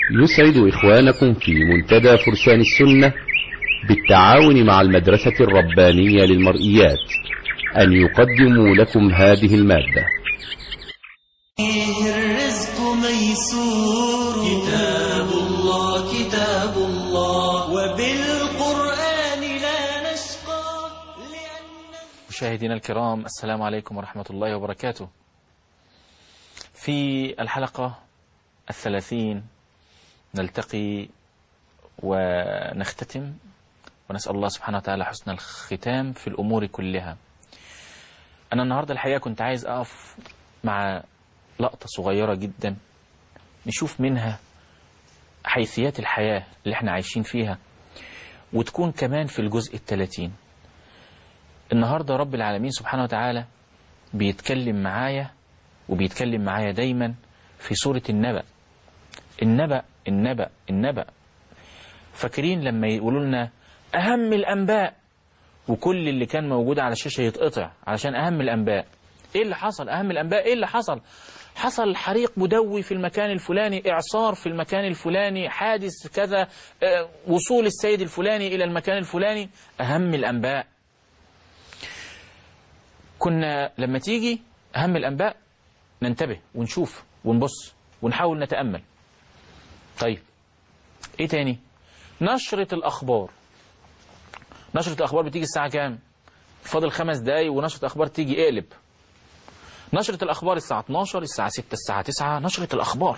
يسعد إخوانكم في منتدى فرسان السنة بالتعاون مع المدرسة الربانية للمرئيات أن يقدموا لكم هذه المادة فيه الرزق ميسور كتاب الله كتاب الله وبالقرآن لا نشقى لأن مشاهدينا الكرام السلام عليكم ورحمة الله وبركاته في الحلقة الثلاثين نلتقي ونختتم ونسأل الله سبحانه وتعالى حسن الختام في الأمور كلها أنا النهاردة الحقيقة كنت عايز أقف مع لقطة صغيرة جدا نشوف منها حيثيات الحياة اللي احنا عايشين فيها وتكون كمان في الجزء الثلاثين النهاردة رب العالمين سبحانه وتعالى بيتكلم معايا وبيتكلم معايا دايما في سورة النبأ النبأ النبأ النبأ فاكرين لما يقولوا لنا أهم الأنباء وكل اللي كان موجود على الشاشة يتقطع علشان أهم الأنباء إيه اللي حصل أهم الأنباء إيه اللي حصل حصل حريق مدوي في المكان الفلاني إعصار في المكان الفلاني حادث كذا آه، وصول السيد الفلاني إلى المكان الفلاني أهم الأنباء كنا لما تيجي أهم الأنباء ننتبه ونشوف ونبص ونحاول نتأمل طيب إيه تاني نشرة الأخبار نشرة الأخبار بتيجي الساعة كام فاضل خمس دقايق ونشرة أخبار تيجي اقلب نشرة الأخبار الساعة 12 الساعة 6 الساعة 9 نشرة الأخبار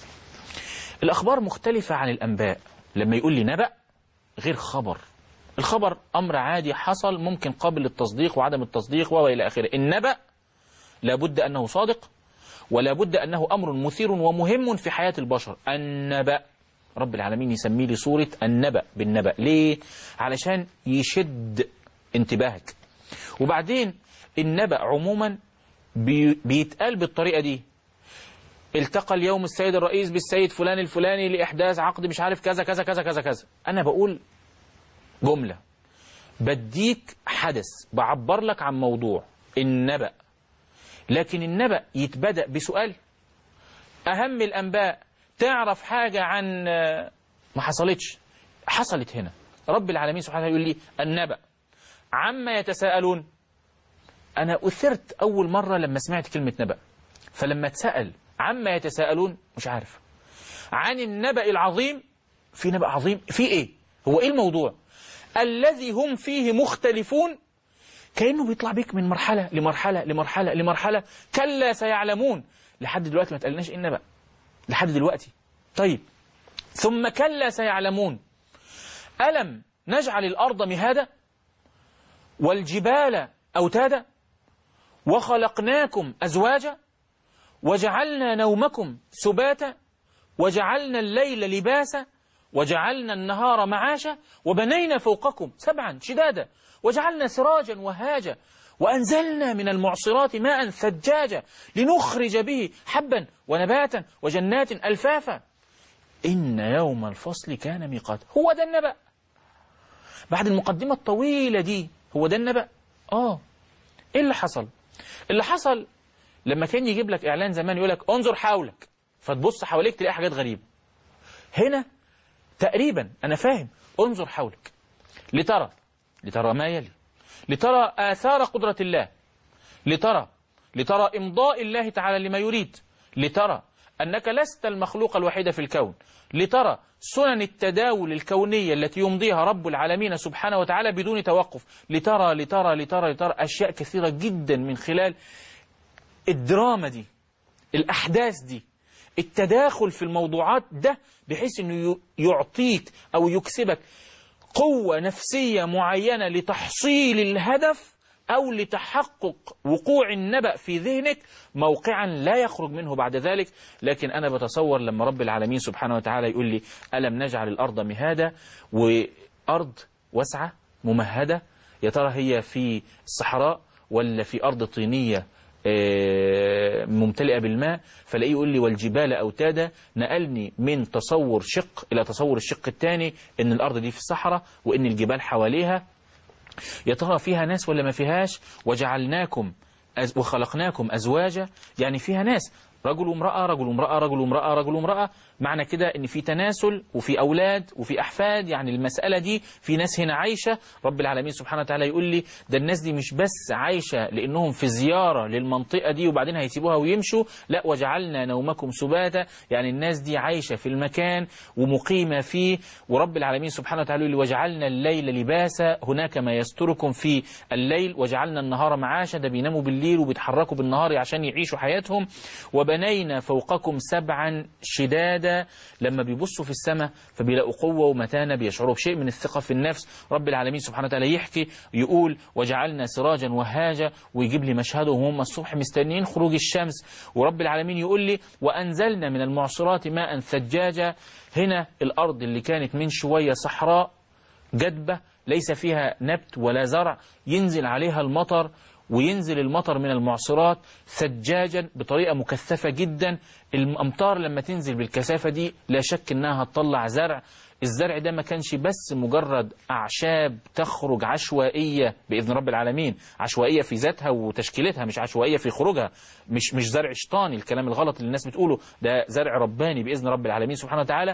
الأخبار مختلفة عن الأنباء لما يقول لي نبأ غير خبر الخبر أمر عادي حصل ممكن قابل للتصديق وعدم التصديق وإلى آخره النبأ لابد أنه صادق ولا بد أنه أمر مثير ومهم في حياة البشر النبأ رب العالمين يسميه لي سورة النبأ بالنبأ ليه؟ علشان يشد انتباهك وبعدين النبأ عموما بي- بيتقال بالطريقة دي التقى اليوم السيد الرئيس بالسيد فلان الفلاني لإحداث عقد مش عارف كذا كذا كذا كذا كذا أنا بقول جملة بديك حدث بعبر لك عن موضوع النبأ لكن النبأ يتبدأ بسؤال أهم الأنباء تعرف حاجة عن ما حصلتش حصلت هنا رب العالمين سبحانه وتعالى يقول لي النبأ عما يتساءلون أنا أثرت أول مرة لما سمعت كلمة نبأ فلما اتسأل عما يتساءلون مش عارف عن النبأ العظيم في نبأ عظيم في إيه هو إيه الموضوع الذي هم فيه مختلفون كأنه بيطلع بيك من مرحلة لمرحلة لمرحلة لمرحلة كلا سيعلمون لحد دلوقتي ما تقلناش إيه النبأ لحد دلوقتي طيب ثم كلا سيعلمون ألم نجعل الأرض مهادا والجبال أوتادا وخلقناكم أزواجا وجعلنا نومكم سباتا وجعلنا الليل لباسا وجعلنا النهار معاشا وبنينا فوقكم سبعا شدادا وجعلنا سراجا وهاجا وأنزلنا من المعصرات ماء ثجاجا لنخرج به حبا ونباتا وجنات ألفافا إن يوم الفصل كان ميقات هو ده النبأ بعد المقدمة الطويلة دي هو ده النبأ آه إيه اللي حصل اللي حصل لما كان يجيب لك إعلان زمان يقول لك انظر حولك فتبص حواليك تلاقي حاجات غريبة هنا تقريبا أنا فاهم انظر حولك لترى لترى ما يلي لترى آثار قدرة الله لترى لترى إمضاء الله تعالى لما يريد لترى أنك لست المخلوق الوحيد في الكون لترى سنن التداول الكونية التي يمضيها رب العالمين سبحانه وتعالى بدون توقف لترى لترى لترى لترى أشياء كثيرة جدا من خلال الدراما دي الأحداث دي التداخل في الموضوعات ده بحيث أنه ي- يعطيك أو يكسبك قوة نفسية معينة لتحصيل الهدف أو لتحقق وقوع النبأ في ذهنك موقعا لا يخرج منه بعد ذلك لكن أنا بتصور لما رب العالمين سبحانه وتعالى يقول لي ألم نجعل الأرض مهادة وأرض واسعة ممهدة يا ترى هي في الصحراء ولا في أرض طينية آه، ممتلئة بالماء فلاقيه يقول لي والجبال أوتادا نقلني من تصور شق إلى تصور الشق الثاني إن الأرض دي في الصحراء وإن الجبال حواليها يا ترى فيها ناس ولا ما فيهاش وجعلناكم أز وخلقناكم أزواجا يعني فيها ناس رجل وامرأة رجل وامرأة رجل وامرأة رجل وامرأة معنى كده ان في تناسل وفي اولاد وفي احفاد يعني المسألة دي في ناس هنا عايشة رب العالمين سبحانه وتعالى يقول لي ده الناس دي مش بس عايشة لانهم في زيارة للمنطقة دي وبعدين هيسيبوها ويمشوا لا وجعلنا نومكم سباتا يعني الناس دي عايشة في المكان ومقيمة فيه ورب العالمين سبحانه وتعالى يقول لي وجعلنا الليل لباسا هناك ما يستركم في الليل وجعلنا النهار معاشا ده بيناموا بالليل وبيتحركوا بالنهار عشان يعيشوا حياتهم وبنينا فوقكم سبعا شدادا لما بيبصوا في السماء فبيلاقوا قوة ومتانة بيشعروا بشيء من الثقة في النفس رب العالمين سبحانه وتعالى يحكي يقول وجعلنا سراجا وهاجا ويجيب لي مشهده وهم الصبح مستنيين خروج الشمس ورب العالمين يقول لي وأنزلنا من المعصرات ماء ثجاجا هنا الأرض اللي كانت من شوية صحراء جدبة ليس فيها نبت ولا زرع ينزل عليها المطر وينزل المطر من المعصرات ثجاجا بطريقة مكثفة جدا الأمطار لما تنزل بالكثافة دي لا شك أنها هتطلع زرع الزرع ده ما كانش بس مجرد أعشاب تخرج عشوائية بإذن رب العالمين عشوائية في ذاتها وتشكيلتها مش عشوائية في خروجها مش مش زرع شيطاني الكلام الغلط اللي الناس بتقوله ده زرع رباني بإذن رب العالمين سبحانه وتعالى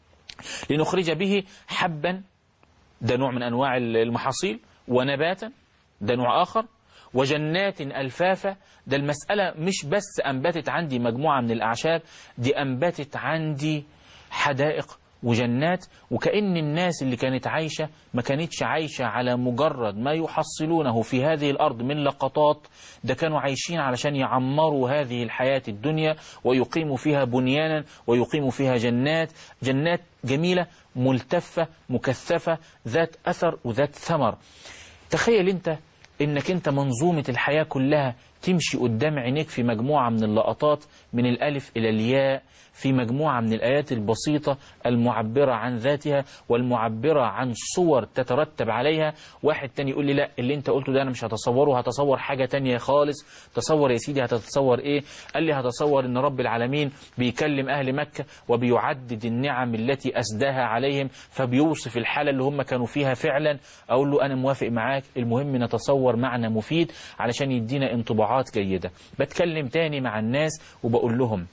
لنخرج به حبا ده نوع من أنواع المحاصيل ونباتا ده نوع آخر وجنات ألفافة ده المسألة مش بس أنبتت عندي مجموعة من الأعشاب دي أنبتت عندي حدائق وجنات وكأن الناس اللي كانت عايشة ما كانتش عايشة على مجرد ما يحصلونه في هذه الأرض من لقطات ده كانوا عايشين علشان يعمروا هذه الحياة الدنيا ويقيموا فيها بنيانا ويقيموا فيها جنات جنات جميلة ملتفة مكثفة ذات أثر وذات ثمر تخيل أنت انك انت منظومة الحياة كلها تمشي قدام عينيك في مجموعة من اللقطات من الألف إلى الياء في مجموعة من الآيات البسيطة المعبرة عن ذاتها والمعبرة عن صور تترتب عليها واحد تاني يقول لي لا اللي انت قلته ده أنا مش هتصوره هتصور حاجة تانية خالص تصور يا سيدي هتتصور إيه قال لي هتصور أن رب العالمين بيكلم أهل مكة وبيعدد النعم التي أسداها عليهم فبيوصف الحالة اللي هم كانوا فيها فعلا أقول له أنا موافق معاك المهم نتصور معنى مفيد علشان يدينا انطباعات جيدة بتكلم تاني مع الناس وبقول لهم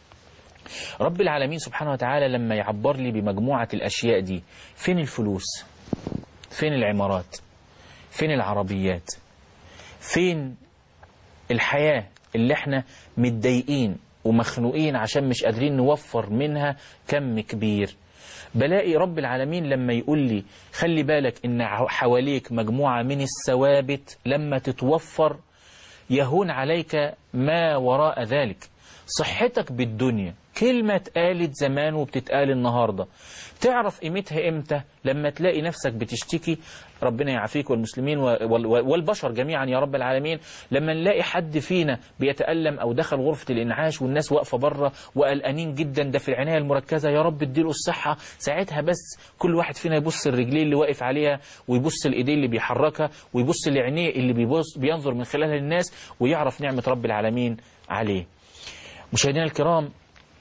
رب العالمين سبحانه وتعالى لما يعبر لي بمجموعة الأشياء دي فين الفلوس فين العمارات فين العربيات فين الحياة اللي احنا متضايقين ومخنوقين عشان مش قادرين نوفر منها كم كبير بلاقي رب العالمين لما يقول لي خلي بالك ان حواليك مجموعة من الثوابت لما تتوفر يهون عليك ما وراء ذلك صحتك بالدنيا كلمة اتقالت زمان وبتتقال النهاردة تعرف قيمتها امتى لما تلاقي نفسك بتشتكي ربنا يعافيك والمسلمين والبشر جميعا يا رب العالمين لما نلاقي حد فينا بيتألم أو دخل غرفة الإنعاش والناس واقفة بره وقلقانين جدا ده في العناية المركزة يا رب اديله الصحة ساعتها بس كل واحد فينا يبص الرجلين اللي واقف عليها ويبص الإيدين اللي بيحركها ويبص لعينيه اللي بيبص بينظر من خلالها للناس ويعرف نعمة رب العالمين عليه مشاهدينا الكرام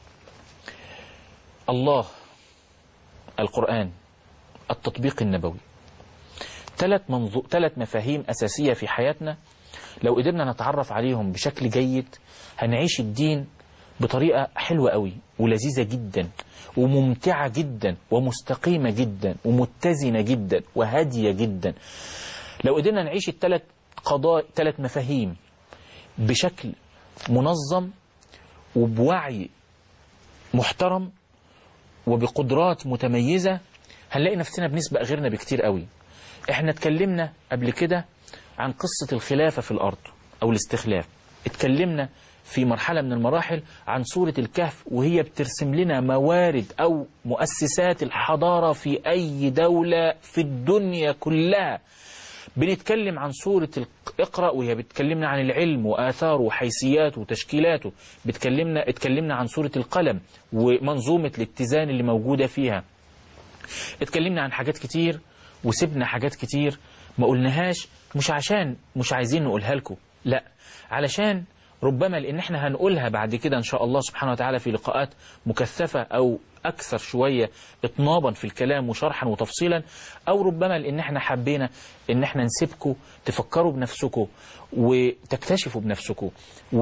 الله القرآن التطبيق النبوي ثلاث منظو... ثلاث مفاهيم أساسية في حياتنا لو قدرنا نتعرف عليهم بشكل جيد هنعيش الدين بطريقة حلوة قوي ولذيذة جدا وممتعة جدا ومستقيمة جدا ومتزنة جدا وهادية جدا لو قدرنا نعيش الثلاث قضاء ثلاث مفاهيم بشكل منظم وبوعي محترم وبقدرات متميزة هنلاقي نفسنا بنسبق غيرنا بكتير قوي احنا اتكلمنا قبل كده عن قصة الخلافة في الأرض أو الاستخلاف اتكلمنا في مرحلة من المراحل عن سورة الكهف وهي بترسم لنا موارد أو مؤسسات الحضارة في أي دولة في الدنيا كلها بنتكلم عن سورة اقرأ وهي بتكلمنا عن العلم وآثاره وحيثياته وتشكيلاته بتكلمنا اتكلمنا عن سورة القلم ومنظومة الاتزان اللي موجودة فيها اتكلمنا عن حاجات كتير وسبنا حاجات كتير ما قلناهاش مش عشان مش عايزين نقولها لكم لا علشان ربما لان احنا هنقولها بعد كده ان شاء الله سبحانه وتعالى في لقاءات مكثفة او اكثر شوية اطنابا في الكلام وشرحا وتفصيلا او ربما لان احنا حبينا ان احنا نسيبكم تفكروا بنفسكم وتكتشفوا بنفسكم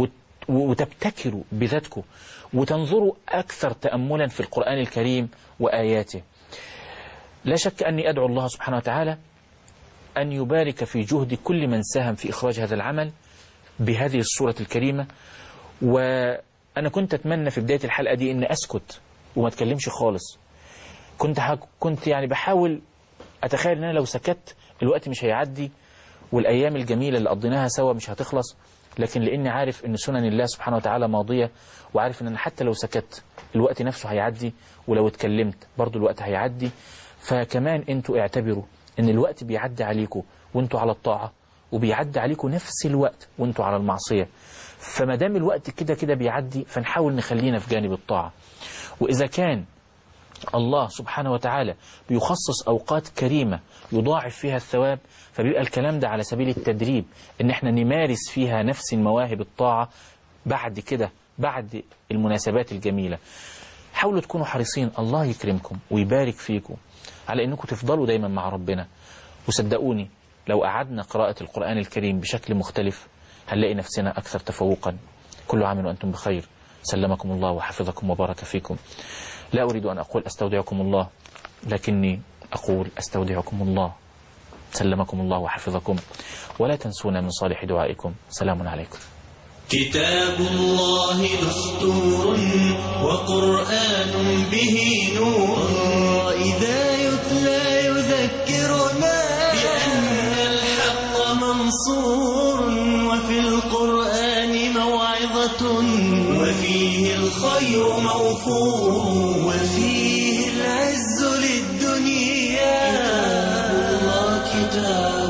وتبتكروا بذاتكم وتنظروا أكثر تأملا في القرآن الكريم وآياته لا شك أني أدعو الله سبحانه وتعالى أن يبارك في جهد كل من ساهم في إخراج هذا العمل بهذه الصورة الكريمة وأنا كنت أتمنى في بداية الحلقة دي أن أسكت وما أتكلمش خالص كنت ح... كنت يعني بحاول أتخيل أن أنا لو سكت الوقت مش هيعدي والأيام الجميلة اللي قضيناها سوا مش هتخلص لكن لأني عارف أن سنن الله سبحانه وتعالى ماضية وعارف أن أنا حتى لو سكت الوقت نفسه هيعدي ولو اتكلمت برضو الوقت هيعدي فكمان انتوا اعتبروا ان الوقت بيعدي عليكم وانتوا على الطاعة وبيعدي عليكم نفس الوقت وانتوا على المعصية فما دام الوقت كده كده بيعدي فنحاول نخلينا في جانب الطاعة وإذا كان الله سبحانه وتعالى بيخصص أوقات كريمة يضاعف فيها الثواب فبيبقى الكلام ده على سبيل التدريب إن احنا نمارس فيها نفس مواهب الطاعة بعد كده بعد المناسبات الجميلة حاولوا تكونوا حريصين الله يكرمكم ويبارك فيكم على انكم تفضلوا دايما مع ربنا وصدقوني لو قعدنا قراءة القرآن الكريم بشكل مختلف هنلاقي نفسنا أكثر تفوقا كل عام وأنتم بخير سلمكم الله وحفظكم وبارك فيكم لا أريد أن أقول أستودعكم الله لكني أقول أستودعكم الله سلمكم الله وحفظكم ولا تنسونا من صالح دعائكم سلام عليكم كتاب الله دستور وقرآن به نور إذا يتلى يذكرنا بأن الحق منصور وفي القرآن موعظة وفيه الخير موفور وفيه العز للدنيا كتاب الله كتاب